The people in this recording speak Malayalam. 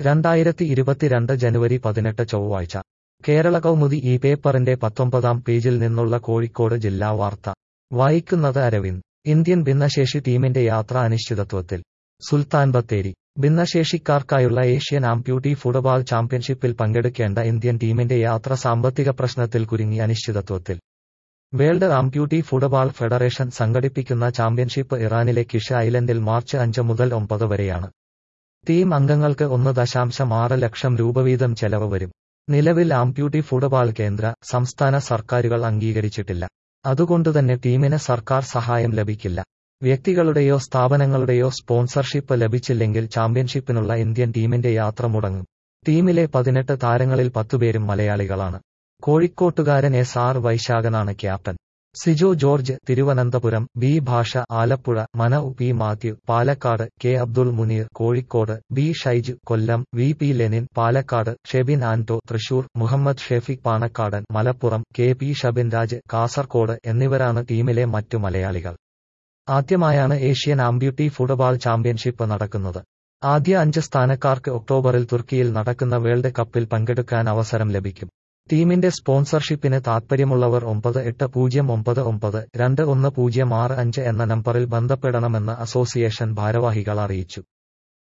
രണ്ടായിരത്തി ഇരുപത്തിരണ്ട് ജനുവരി പതിനെട്ട് ചൊവ്വാഴ്ച കേരള കൗമുദി ഈ പേപ്പറിന്റെ പത്തൊമ്പതാം പേജിൽ നിന്നുള്ള കോഴിക്കോട് ജില്ലാ വാർത്ത വായിക്കുന്നത് അരവിന്ദ് ഇന്ത്യൻ ഭിന്നശേഷി ടീമിന്റെ യാത്ര അനിശ്ചിതത്വത്തിൽ സുൽത്താൻ ബത്തേരി ഭിന്നശേഷിക്കാർക്കായുള്ള ഏഷ്യൻ ആംപ്യൂട്ടി ഫുട്ബോൾ ചാമ്പ്യൻഷിപ്പിൽ പങ്കെടുക്കേണ്ട ഇന്ത്യൻ ടീമിന്റെ യാത്ര സാമ്പത്തിക പ്രശ്നത്തിൽ കുരുങ്ങി അനിശ്ചിതത്വത്തിൽ വേൾഡ് ആംപ്യൂട്ടി ഫുട്ബോൾ ഫെഡറേഷൻ സംഘടിപ്പിക്കുന്ന ചാമ്പ്യൻഷിപ്പ് ഇറാനിലെ കിഷ ഐലൻഡിൽ മാർച്ച് അഞ്ച് മുതൽ ഒമ്പത് വരെയാണ് ടീം അംഗങ്ങൾക്ക് ഒന്ന് ദശാംശം ആറ് ലക്ഷം രൂപ വീതം ചെലവ് വരും നിലവിൽ ആംപ്യൂട്ടി ഫുട്ബോൾ കേന്ദ്ര സംസ്ഥാന സർക്കാരുകൾ അംഗീകരിച്ചിട്ടില്ല അതുകൊണ്ടുതന്നെ ടീമിന് സർക്കാർ സഹായം ലഭിക്കില്ല വ്യക്തികളുടെയോ സ്ഥാപനങ്ങളുടെയോ സ്പോൺസർഷിപ്പ് ലഭിച്ചില്ലെങ്കിൽ ചാമ്പ്യൻഷിപ്പിനുള്ള ഇന്ത്യൻ ടീമിന്റെ യാത്ര മുടങ്ങും ടീമിലെ പതിനെട്ട് താരങ്ങളിൽ പത്തുപേരും മലയാളികളാണ് കോഴിക്കോട്ടുകാരൻ എസ് ആർ വൈശാഖനാണ് ക്യാപ്റ്റൻ സിജോ ജോർജ് തിരുവനന്തപുരം ബി ഭാഷ ആലപ്പുഴ മന P Mathew Palakkad K Abdul Muneer Kozhikode B Shyju Kollam V P Lenin Palakkad Shebin Anto Thrissur Muhammed Shefik Panakkadan Malappuram K P Shabin Raj Kasaragod എന്നിവരാണ് ടീമിലെ മറ്റു മലയാളികൾ ആദ്യമായാണ് ഏഷ്യൻ ആംബ്യൂട്ടി ഫുട്ബോൾ ചാമ്പ്യൻഷിപ്പ് നടക്കുന്നത് ആദ്യ അഞ്ച് സ്ഥാനക്കാർക്ക് ഒക്ടോബറിൽ തുർക്കിയിൽ നടക്കുന്ന വേൾഡ് കപ്പിൽ പങ്കെടുക്കാൻ അവസരം ലഭിക്കും ടീമിന്റെ സ്പോൺസർഷിപ്പിന് താൽപ്പര്യമുള്ളവർ ഒമ്പത് എട്ട് പൂജ്യം ഒമ്പത് ഒമ്പത് രണ്ട് ഒന്ന് പൂജ്യം ആറ് അഞ്ച് എന്ന നമ്പറിൽ ബന്ധപ്പെടണമെന്ന് അസോസിയേഷൻ ഭാരവാഹികൾ അറിയിച്ചു